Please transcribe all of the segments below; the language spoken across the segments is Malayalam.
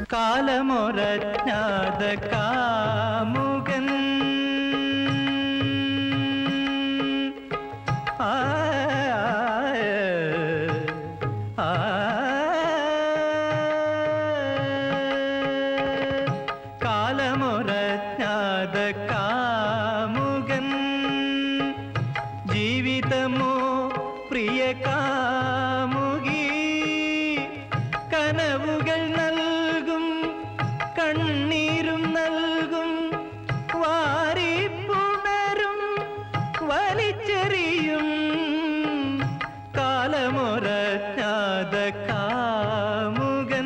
കാലമൊരജ്ഞാത കാമുകൻ ആ, ആ, കാലമൊരജ്ഞാത കാമുകൻ ജീവിതമോ പ്രിയ കാമുകി കനവുകൾ നൽകും കണ്ണീരും നൽകും വാരിപ്പുണരും വലിച്ചെറിയും കാലമൊരജ്ഞാത കാമുകൻ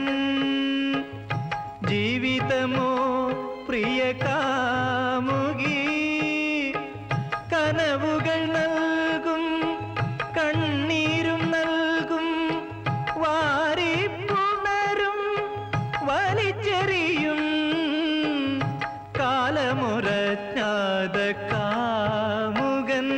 ജീവിതമോ പ്രിയ കാമുകി കനവുകൾ നൽകും കണ്ണീരും നൽകും വാരിപ്പുണരും വലിച്ചെറിയും കാലമുറഞ്ഞാത കാമുകൻ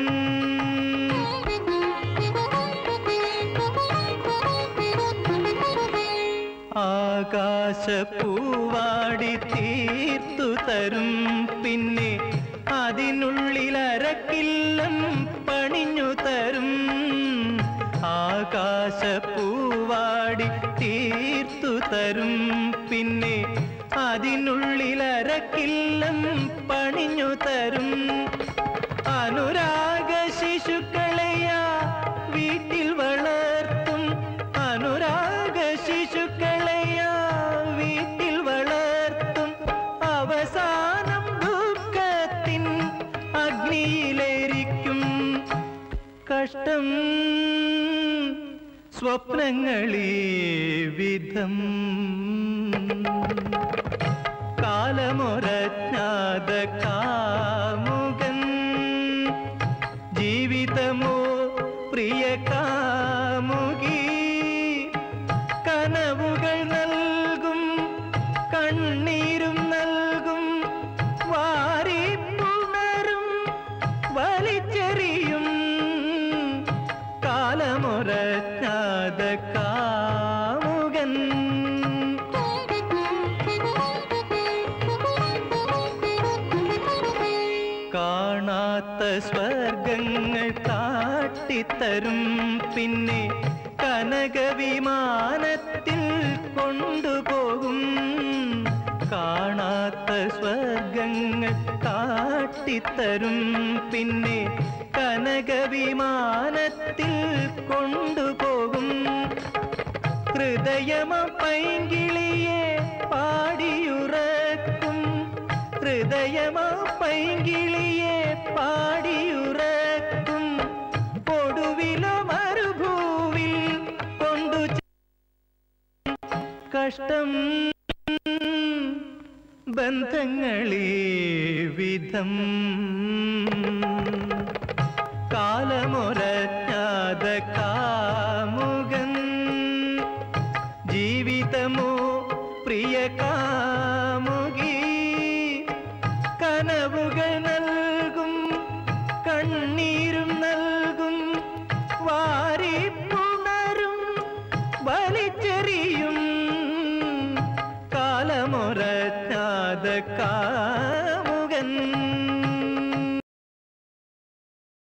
ആകാശപ്പൂവാടി തീർത്തു തരും പിന്നെ അതിനുള്ളിൽ അരക്കില്ലം പണിഞ്ഞു തരും ആകാശപ്പൂവാടി തീർത്തു തരും പിന്നെ അതിനുള്ളിൽ അരക്കില്ലം പണിഞ്ഞു തരും അനുരാഗ ശിശുക്കളെയാ വീട്ടിൽ വളർത്തും അനുരാഗ ശിശുക്കളെയാ വീട്ടിൽ വളർത്തും അവസാനം ദുഃഖത്തിൻ അഗ്നിയിലേരിക്കും കഷ്ടം സ്വപ്നങ്ങളീ വിധം കാലമൊരജ്ഞാത കാമുകൻ ജീവിതമോ പ്രിയ കാമുകി കനവുകൾ നൽകും കണ്ണീരും നൽകും വാരിപ്പുണരും വലിച്ചെറിയും കാലമൊരജ്ഞാത കാമുകൻ കാണാത്ത സ്വർഗങ്ങൾ കാട്ടിത്തരും പിന്നെ കനകവിമാനത്തിൽ കൊണ്ടുപോകും കാണാത്ത സ്വർഗങ്ങൾ കാട്ടിത്തരും പിന്നെ കനകവിമാനത്തിൽ കൊണ്ടുപോകും ഹൃദയമ പൈങ്കിളിയെ പാടിയുറക്കും ഹൃദയമ പൈങ്കിളിയെ പാടിയുറക്കും ഒടുവിലോ മരുഭൂവിൽ കൊണ്ടു ചെ- കഷ്ടം ബന്ധങ്ങളീ വിധം കാലമൊരജ്ഞാത കാമുകൻ ജീവിതമോ പ്രിയ കാമുകി കനവുകൾ നൽകും കണ്ണീരും നൽകും വാരിപ്പുണരും വലിച്ചെറിയും കാലമൊരജ്ഞാത കാ